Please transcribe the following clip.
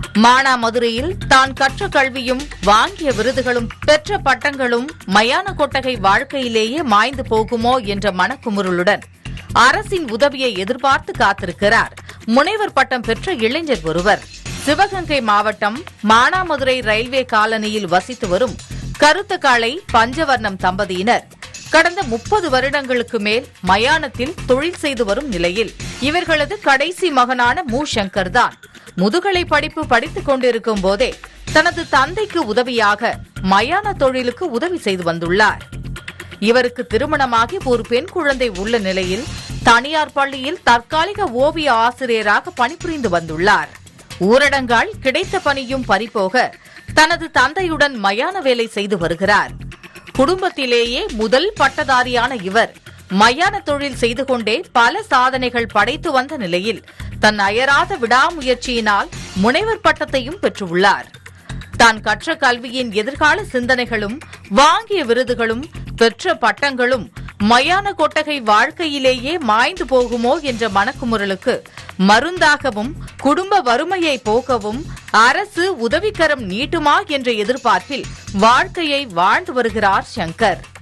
மானாமதுரையில் தான் கற்ற கல்வியும் வாங்கிய விருதுகளும் பெற்ற பட்டங்களும் மயான கொட்டகை வாழ்க்கையிலேயே மாய்ந்து போகுமோ என்ற மனக்குமுறலுடன் அரசின் உதவியை எதிர்பார்த்து காத்திருக்கிறார் முனைவர் பட்டம் பெற்ற இளைஞர் ஒருவர் சிவகங்கை மாவட்டம் மானாமதுரை ரயில்வே காலனியில் வசித்து வரும் கருத்தக்காளை பஞ்சவர்ணம் தம்பதியினர் கடந்த முப்பது வருடங்களுக்கு மேல் மயானத்தில் தொழில் செய்து வரும் நிலையில் இவர்களது கடைசி மகனான மு சங்கர் தான் முதுகலை படிப்பு படித்துக் கொண்டிருக்கும் போதே தனது தந்தைக்கு உதவியாக மயான தொழிலுக்கு உதவி செய்து வந்துள்ளார் இவருக்கு திருமணமாகி ஒரு பெண் குழந்தை உள்ள நிலையில் தனியார் பள்ளியில் தற்காலிக ஓவிய ஆசிரியராக பணிபுரிந்து வந்துள்ளார் ஊரடங்கால் கிடைத்த பணியும் பறிபோக தனது தந்தையுடன் மயான வேலை செய்து வருகிறார் குடும்பத்திலேயே முதல் பட்டதாரியான இவர் மயான தொழில் செய்து கொண்டே பல சாதனைகள் படைத்து வந்த நிலையில் தன் அயராத விடாமுயற்சியினால் முனைவர் பட்டத்தையும் பெற்றுள்ளார் தான் கற்ற கல்வியின் எதிர்கால சிந்தனைகளும் வாங்கிய விருதுகளும் பெற்ற பட்டங்களும் மயான கொட்டகை வாழ்க்கையிலேயே மாய்ந்து போகுமோ என்ற மனக்குமுறலுக்கு மருந்தாகவும் குடும்ப வறுமையை போக்கவும் அரசு உதவிக்கரம் நீட்டுமா என்ற எதிர்பார்ப்பில் வாழ்க்கையை வாழ்ந்து வருகிறார் சங்கர்